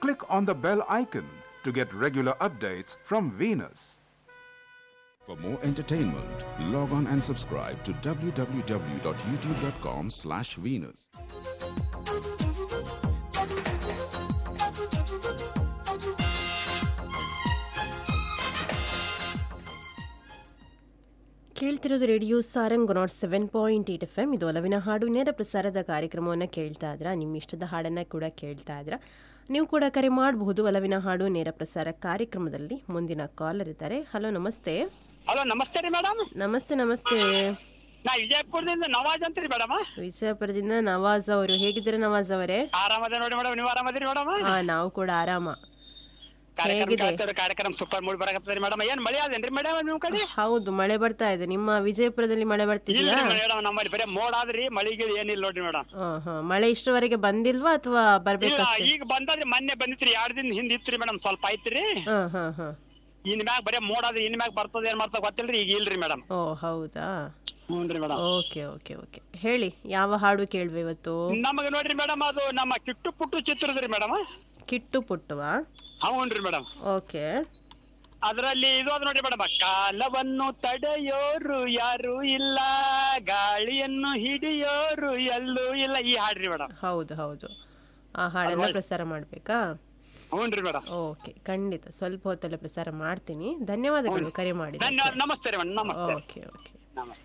click on the bell icon to get regular updates from Venus. For more entertainment, log on and subscribe to www.youtube.com slash Venus. ಕೇಳ್ತಿರೋದು radio Sarang nought seven point eight F M ಇದು ಒಲವಿನ ಹಾಡು ನೇರ ಪ್ರಸಾರದ ಕಾರ್ಯಕ್ರಮವನ್ನು ಕೇಳ್ತಾ ಇದ್ರ ನಿಮ್ಮ ಇಷ್ಟದ ಹಾಡನ್ನು ಕೂಡ ಕೇಳ್ತಾ ಇದ್ರ ನೀವು ಕೂಡ ಕರೆ ಮಾಡಬಹುದು ಒಲವಿನ ಹಾಡು ನೇರ ಪ್ರಸಾರ ಕಾರ್ಯಕ್ರಮದಲ್ಲಿ ಮುಂದಿನ ಕಾಲರ್ ಇದ್ದಾರೆ ಹಲೋ ನಮಸ್ತೆ ಹಲೋ ನಮಸ್ತೆ ರೀ ಮೇಡಮ್ ನಮಸ್ತೆ ನಮಸ್ತೆ ನಾ ವಿಜಯಪುರದಿಂದ ನವಾಜ್ ಅಂತ್ರಿ ಮೇಡಮ್ ವಿಜಯಪುರದಿಂದ ನವಾಜ್ ಅವರು ಹೇಗಿದ್ದೀರಾ ನವಾಜ್ ಅವರೇ ಆರಾಮದ ನೋಡಿ ಮೇಡಮ್ ನೀವು ಆರಾಮದಿರಿ ಮೇಡಮ್ ಹಾ ನಾವು ಕೂಡ ಆರಾಮ ಕಾರ್ಯಕ್ರಮ ಹೇಗಿದೆ? ಕೇಳ್ತೇವ್ರಿ, ಕಾರ್ಯಕ್ರಮ ಸೂಪರ್ ಮೂಡ್ ಬರಕತ್ತದ್ರಿ ಮೇಡಮ್ ಏನ್ ಮಳೆ ಅದೇನ್ರಿ ಮೇಡಮ್ ನಿಮ್ ಕಡೆ ಹೌದು ಮಳೆ ಬರ್ತಾ ಇದೆ ನಿಮ್ಮ ವಿಜಯಪುರದಲ್ಲಿ ಮಳೆ ಬರ್ತಿದೆಯಾ ಇಲ್ರಿ ಮೇಡಮ್ ನಮ್ಮಲ್ಲಿ ಬರೀ ಮೋಡ ಆದ್ರಿ ಮಳಿಗಿಳಿ ಏನಿಲ್ಲ ನೋಡ್ರಿ ಮೇಡಮ್ ಹಾ ಹಾ ಮಳೆ ಇಷ್ಟರವರೆಗೆ ಬಂದಿಲ್ವಾ ಅಥವಾ ಇಲ್ಲ ಬರ್ಬೇಕಷ್ಟೇ ಈಗ ಬಂದದ್ರಿ ಮೊನ್ನೆ ಬಂದಿತ್ರಿ ಎರಡ್ ದಿನ ಹಿಂದ್ ಇತ್ರಿ ಮೇಡಮ್ ಸ್ವಲ್ಪ ಐತ್ರಿ ಹಾ ಹಾ ಹಾ ಇನ್ ಮ್ಯಾಗ ಬರೀ ಮೋಡ ಆದ್ರಿ ಇನ್ ಮ್ಯಾಗ ಬರ್ತದ ಏನ್ ಮಾಡ್ತದ ಗೊತ್ತಿಲ್ರಿ ಈಗ ಇಲ್ರಿ ಮೇಡಮ್ ಓ ಹೌದಾ ಹ್ಞೂನ್ರಿ ಮೇಡಮ್ ಓಕೆ ಓಕೆ ಓಕೆ ಹೇಳಿ ಯಾವ ಹಾಡು ಕೇಳುವೆ ಇವತ್ತು ನಮಗ ನೋಡ್ರಿ ಮೇಡಮ್ ಅದು ನಮ್ಮ ಕಿಟ್ಟು ಪುಟ್ಟು ಚಿತ್ರದ್ರಿ ಮೇಡಮ್ ಕಿಟ್ಟು ಪುಟ್ಟವಾ ಹ್ಞೂನ್ರಿ ಮೇಡಮ್ ಓಕೆ ಅದರಲ್ಲಿ ಇದು ಅದ್ ನೋಡಿ ಮೇಡಮ್ ಕಾಲವನ್ನು ತಡೆಯೋರು ಯಾರು ಇಲ್ಲ ಗಾಳಿಯನ್ನು ಹಿಡಿಯೋರು ಎಲ್ಲೂ ಇಲ್ಲ ಈ ಹಾಡ್ರಿ ಮೇಡಮ್ ಹೌದು ಹೌದು ಆ ಹಾಡನ್ನ ಪ್ರಸಾರ ಮಾಡಬೇಕಾ ಹ್ಞೂನ್ರಿ ಮೇಡಮ್ ಓಕೆ ಖಂಡಿತ ಸ್ವಲ್ಪ ಹೊತ್ತಲ್ಲೇ ಪ್ರಸಾರ ಮಾಡ್ತೀನಿ ಧನ್ಯವಾದಗಳು ಕರೆ ಮಾಡಿದ ಧನ್ಯವಾದ ನಮಸ್ತೆ ರೀ ಮೇಡಮ್ ನಮಸ್ತೆ ಓಕೆ ಓಕೆ ನಮಸ್ತೆ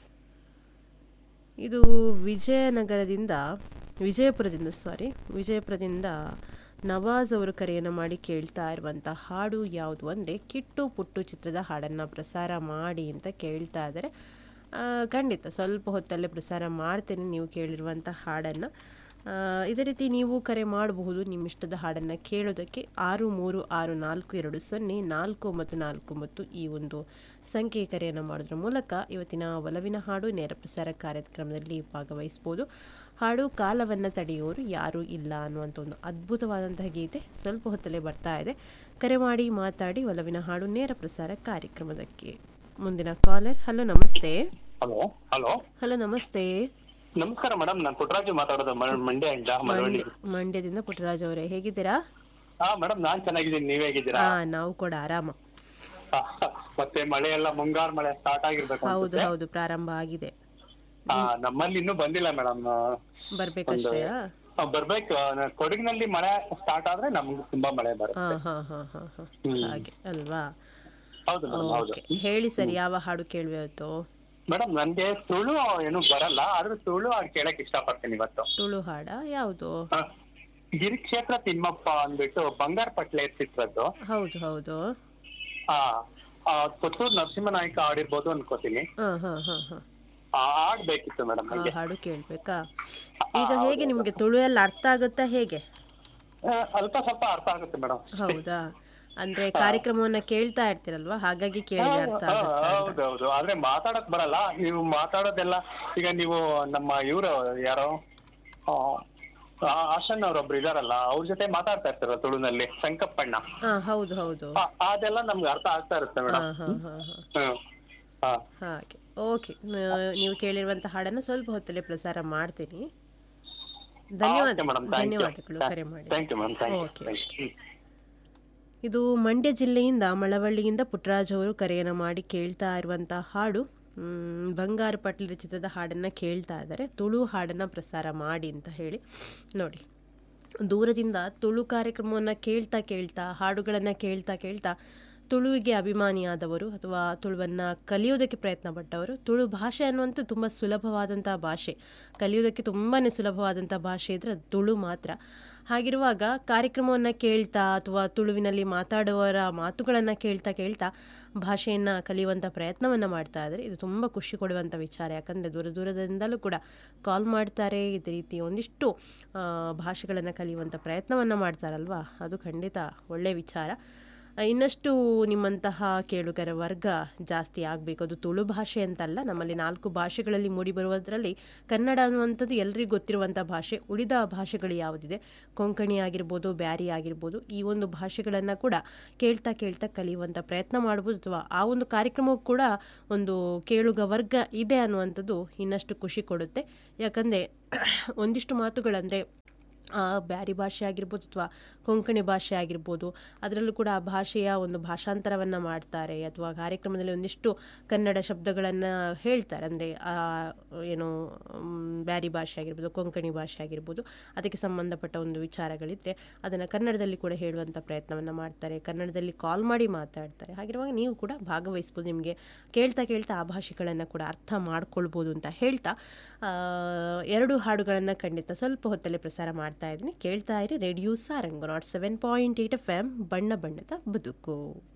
ಇದು ವಿಜಯನಗರದಿಂದ ವಿಜಯಪುರದಿಂದ ಸಾರಿ ವಿಜಯಪುರದಿಂದ ನವಾಜ್ ಅವರು ಕರೆಯನ್ನು ಮಾಡಿ ಕೇಳ್ತಾ ಇರುವಂಥ ಹಾಡು ಯಾವುದು ಅಂದರೆ ಕಿಟ್ಟು ಪುಟ್ಟು ಚಿತ್ರದ ಹಾಡನ್ನು ಪ್ರಸಾರ ಮಾಡಿ ಅಂತ ಕೇಳ್ತಾ ಇದ್ದಾರೆ ಆ, ಖಂಡಿತ ಸ್ವಲ್ಪ ಹೊತ್ತಲ್ಲೇ ಪ್ರಸಾರ ಮಾಡ್ತೇನೆ ನೀವು ಕೇಳಿರುವಂಥ ಹಾಡನ್ನು ಆ, ಇದೇ ರೀತಿ ನೀವು ಕರೆ ಮಾಡಬಹುದು ನಿಮ್ಮ ಇಷ್ಟದ ಹಾಡನ್ನು ಕೇಳೋದಕ್ಕೆ ಆರು ಮೂರು ಆರು ನಾಲ್ಕು ಎರಡು ಸೊನ್ನೆ ನಾಲ್ಕು ಒಂಬತ್ತು ನಾಲ್ಕು ಒಂಬತ್ತು ಈ ಒಂದು ಸಂಖ್ಯೆ ಕರೆಯನ್ನು ಮಾಡೋದ್ರ ಮೂಲಕ ಇವತ್ತಿನ ಒಲವಿನ ಹಾಡು ನೇರ ಪ್ರಸಾರ ಕಾರ್ಯಕ್ರಮದಲ್ಲಿ ಭಾಗವಹಿಸ್ಬೋದು ಹಾಡು ಕಾಲವನ್ನು ತಡೆಯೋರು ಯಾರೂ ಇಲ್ಲ ಅನ್ನುವಂಥ ಒಂದು ಅದ್ಭುತವಾದಂತಹ ಗೀತೆ ಸ್ವಲ್ಪ ಹೊತ್ತಲ್ಲೇ ಬರ್ತಾ ಇದೆ ಕರೆ ಮಾಡಿ ಮಾತಾಡಿ ಒಲವಿನ ಹಾಡು ನೇರ ಪ್ರಸಾರ ಕಾರ್ಯಕ್ರಮದಕ್ಕೆ ಮುಂದಿನ ಕಾಲರ್ ಹಲೋ ನಮಸ್ತೆ ಹಲೋ ಹಲೋ ಹಲೋ ನಮಸ್ತೆ ನಮಸ್ಕಾರ ಮೇಡಮ್ ನಾನು ಪುಟ್ಟರಾಜು ಮಾತಾಡೋದು ಮ- ಮಂಡ್ಯ ಇಂದ ಮಳವಳ್ಳಿ ಮಂಡ್ಯ ಮಂಡ್ಯದಿಂದ ಪುಟ್ಟರಾಜ್ ಅವರೇ ಹೇಗಿದ್ದೀರಾ ಹಾ ಮೇಡಮ್ ನಾನ್ ಚೆನ್ನಾಗಿದ್ದೀನಿ ನೀವ್ ಹೇಗಿದ್ದೀರಾ ಹಾ ನಾವು ಕೂಡ ಆರಾಮ ಹಾ, ಮತ್ತೆ ಮಳೆ ಎಲ್ಲ ಮುಂಗಾರು ಮಳೆ ಸ್ಟಾರ್ಟ್ ಆಗಿರ್ಬೇಕು ಹೌದು ಅನ್ಸುತ್ತೆ. ಹೌದು ಪ್ರಾರಂಭ ಆಗಿದೆ ಹಾ, ನಮ್ಮಲ್ಲಿ ಇನ್ನೂ ಬಂದಿಲ್ಲ ಮೇಡಮ್ ಬರ್ಬೇಕಷ್ಟೇಯಾ ಬರ್ಬೇಕು ಆ, ಕೊಡಗಿನಲ್ಲಿ ಮಳೆ ಸ್ಟಾರ್ಟ್ ಆದ್ರೆ ನಮ್ಗೆ ತುಂಬಾ ಮಳೆ ಹಾ ಬರುತ್ತೆ ಹಾ ಹಾ ಹಾ ಹಾ ಹ್ಮ್. ಹಾಗೆ ಅಲ್ವಾ ಹೌದು ಮೇಡಮ್ ಹೌದು ಓಕೆ ಹೇಳಿ ಸರ್ ಯಾವ ಹಾಡು ಕೇಳುವೆ ಇವತ್ತು ಮೇಡಮ್ ನನ್ಗೆ ತುಳು ಏನು ಬರಲ್ಲ ಆದ್ರೆ ತುಳು ಹಾಡ್ ಕೇಳಕ್ ಇಷ್ಟಪಡ್ತೀನಿ ಇವತ್ತು ತುಳು ಹಾಡ ಯಾವುದು ಆ, ಗಿರಿಕ್ಷೇತ್ರ ತಿಮ್ಮಪ್ಪ ಅಂದ್ಬಿಟ್ಟು ಬಂಗಾರ ಪಟ್ಲೆ ಚಿತ್ರದ್ದು ಹೌದು ಹೌದು ಆ ಆ, ಕೊತ್ತೂರು ನರಸಿಂಹನಾಯ್ಕ ಆಡಿರ್ಬೋದು ಅನ್ಕೋತೀನಿ ಹಾ ಹಾ ಹಾ ಹಾ ಆ ಹಾಡ್ ಬೇಕಿತ್ತು ಮೇಡಮ್ ಆ ನಂಗೆ ಹಾಡು ಕೇಳ್ಬೇಕಾ ಈಗ ಹೇಗೆ ನಿಮ್ಗೆ ತುಳು ಎಲ್ಲ ಅರ್ಥ ಆಗುತ್ತಾ ಹೇಗೆ ಆ, ಅಲ್ಪ ಸ್ವಲ್ಪ ಅರ್ಥ ಆಗುತ್ತೆ ಮೇಡಮ್ ಹೌದಾ ಅಂದ್ರೆ ಕಾರ್ಯಕ್ರಮವನ್ನ ಕೇಳ್ತಾ ಇರ್ತೀರಲ್ವಾ ಹಾಗಾಗಿ ಕೇಳಿದ್ರೆ ಅರ್ಥ ಆಗುತ್ತಾ ಅಂತ ಹೌದೌದು ಆದ್ರೆ ಮಾತಾಡಕ್ ಬರಲ್ಲ ನೀವು ಮಾತಾಡೋದೆಲ್ಲ ಈಗ ನೀವು ನಮ್ಮ ಇವರು ಯಾರೋ ಆ, ಆ, ಆಶನ್ ಅವ್ರೊಬ್ರು ಇದಾರಲ್ಲ ಅವ್ರ ಜೊತೆ ಮಾತಾಡ್ತಾ ಇರ್ತಾರ ತುಳುನಲ್ಲಿ ಸಂಕಪ್ಪಣ್ಣ ಹಾ ಹೌದು ಹೌದು ಆ, ಅದೆಲ್ಲ ನಮ್ಗೆ ಅರ್ಥ ಆಗ್ತಾ ಇರುತ್ತೆ ಹಾ ಮೇಡಮ್ ಹಾ ಹಾ ಹಾ ಹ್ಮ್ ಹಾ ಹಾಗೆ ಓಕೆ ನೀವು ಕೇಳಿರುವಂತ ಹಾಡನ್ನು ಸ್ವಲ್ಪ ಹೊತ್ತಲ್ಲೇ ಪ್ರಸಾರ ಮಾಡ್ತೀನಿ ಧನ್ಯವಾದ ಮೇಡಮ್ ಥ್ಯಾಂಕ್ ಯು ಧನ್ಯವಾದಗಳು ಕರೆ ಮಾಡಿ thank you madam thank okay you okay ಇದು ಮಂಡ್ಯ ಜಿಲ್ಲೆಯಿಂದ ಮಳವಳ್ಳಿಯಿಂದ ಪುಟ್ಟರಾಜ್ ಅವರು ಕರೆಯನ್ನು ಮಾಡಿ ಕೇಳ್ತಾ ಇರುವಂಥ ಹಾಡು ಮ್, ಬಂಗಾರ ಪಟ್ಲ ಚಿತ್ರದ ಹಾಡನ್ನು ಕೇಳ್ತಾ ಇದ್ದಾರೆ ತುಳು ಹಾಡನ್ನು ಪ್ರಸಾರ ಮಾಡಿ ಅಂತ ಹೇಳಿ ನೋಡಿ ದೂರದಿಂದ ತುಳು ಕಾರ್ಯಕ್ರಮವನ್ನು ಕೇಳ್ತಾ ಕೇಳ್ತಾ ಹಾಡುಗಳನ್ನು ಕೇಳ್ತಾ ಕೇಳ್ತಾ ತುಳುವಿಗೆ ಅಭಿಮಾನಿಯಾದವರು ಅಥವಾ ತುಳುವನ್ನು ಕಲಿಯೋದಕ್ಕೆ ಪ್ರಯತ್ನ ಪಟ್ಟವರು ತುಳು ಭಾಷೆ ಅನ್ನುವಂಥ ತುಂಬ ಸುಲಭವಾದಂಥ ಭಾಷೆ ಕಲಿಯೋದಕ್ಕೆ ತುಂಬಾ ಸುಲಭವಾದಂಥ ಭಾಷೆ ಇದ್ರೆ ಅದು ತುಳು ಮಾತ್ರ ಹಾಗಿರುವಾಗ ಕಾರ್ಯಕ್ರಮವನ್ನು ಕೇಳ್ತಾ ಅಥವಾ ತುಳುವಿನಲ್ಲಿ ಮಾತಾಡುವವರ ಮಾತುಗಳನ್ನು ಕೇಳ್ತಾ ಕೇಳ್ತಾ ಭಾಷೆಯನ್ನು ಕಲಿಯುವಂಥ ಪ್ರಯತ್ನವನ್ನು ಮಾಡ್ತಾ ಇದ್ದಾರೆ ಇದು ತುಂಬ ಖುಷಿ ಕೊಡುವಂಥ ವಿಚಾರ ಯಾಕಂದರೆ ದೂರ ದೂರದಿಂದಲೂ ಕೂಡ ಕಾಲ್ ಮಾಡ್ತಾರೆ ಇದೇ ರೀತಿ ಒಂದಿಷ್ಟು ಭಾಷೆಗಳನ್ನು ಕಲಿಯುವಂಥ ಪ್ರಯತ್ನವನ್ನು ಮಾಡ್ತಾರಲ್ವಾ ಅದು ಖಂಡಿತ ಒಳ್ಳೆಯ ವಿಚಾರ ಆ, ಇನ್ನಷ್ಟು ನಿಮ್ಮಂತಹ ಕೇಳುಗರ ವರ್ಗ ಜಾಸ್ತಿ ಆಗಬೇಕು ಅದು ತುಳು ಭಾಷೆ ಅಂತಲ್ಲ ನಮ್ಮಲ್ಲಿ ನಾಲ್ಕು ಭಾಷೆಗಳಲ್ಲಿ ಮೂಡಿಬರುವುದರಲ್ಲಿ ಕನ್ನಡ ಅನ್ನುವಂಥದ್ದು ಎಲ್ರಿಗೂ ಗೊತ್ತಿರುವಂಥ ಭಾಷೆ ಉಳಿದ ಭಾಷೆಗಳು ಯಾವುದಿದೆ ಕೊಂಕಣಿ ಆಗಿರ್ಬೋದು ಬ್ಯಾರಿ ಆಗಿರ್ಬೋದು ಈ ಒಂದು ಭಾಷೆಗಳನ್ನು ಕೂಡ ಕೇಳ್ತಾ ಕೇಳ್ತಾ ಕಲಿಯುವಂಥ ಪ್ರಯತ್ನ ಮಾಡ್ಬೋದು ಅಥವಾ ಆ ಒಂದು ಕಾರ್ಯಕ್ರಮವು ಕೂಡ ಒಂದು ಕೇಳುಗ ವರ್ಗ ಇದೆ ಅನ್ನುವಂಥದ್ದು ಇನ್ನಷ್ಟು ಖುಷಿ ಕೊಡುತ್ತೆ ಯಾಕಂದರೆ ಒಂದಿಷ್ಟು ಮಾತುಗಳಂದರೆ ಆ ಬ್ಯಾರಿ ಭಾಷೆ ಆಗಿರ್ಬೋದು ಅಥವಾ ಕೊಂಕಣಿ ಭಾಷೆ ಆಗಿರ್ಬೋದು ಅದರಲ್ಲೂ ಕೂಡ ಆ ಭಾಷೆಯ ಒಂದು ಭಾಷಾಂತರವನ್ನು ಮಾಡ್ತಾರೆ ಅಥವಾ ಕಾರ್ಯಕ್ರಮದಲ್ಲಿ ಒಂದಿಷ್ಟು ಕನ್ನಡ ಶಬ್ದಗಳನ್ನು ಹೇಳ್ತಾರೆ ಅಂದರೆ ಏನು ಮ್, ಬ್ಯಾರಿ ಭಾಷೆ ಆಗಿರ್ಬೋದು ಕೊಂಕಣಿ ಭಾಷೆ ಆಗಿರ್ಬೋದು ಅದಕ್ಕೆ ಸಂಬಂಧಪಟ್ಟ ಒಂದು ವಿಚಾರಗಳಿದ್ದರೆ ಅದನ್ನು ಕನ್ನಡದಲ್ಲಿ ಕೂಡ ಹೇಳುವಂಥ ಪ್ರಯತ್ನವನ್ನು ಮಾಡ್ತಾರೆ ಕನ್ನಡದಲ್ಲಿ ಕಾಲ್ ಮಾಡಿ ಮಾತಾಡ್ತಾರೆ ಹಾಗಿರುವಾಗ ನೀವು ಕೂಡ ಭಾಗವಹಿಸ್ಬೋದು ನಿಮಗೆ ಕೇಳ್ತಾ ಕೇಳ್ತಾ ಆ ಭಾಷೆಗಳನ್ನು ಕೂಡ ಅರ್ಥ ಮಾಡ್ಕೊಳ್ಬೋದು ಅಂತ ಹೇಳ್ತಾ ಆ, ಎರಡು ಹಾಡುಗಳನ್ನು ಖಂಡಿತ ಸ್ವಲ್ಪ ಹೊತ್ತಲ್ಲಿ ಪ್ರಸಾರ ಮಾಡ್ತಾ ಇದ್ದೀನಿ ಕೇಳ್ತಾ ಇರಿ radio Sarang nought seven point eight F M ಬಣ್ಣ ಬಣ್ಣದ ಬದುಕು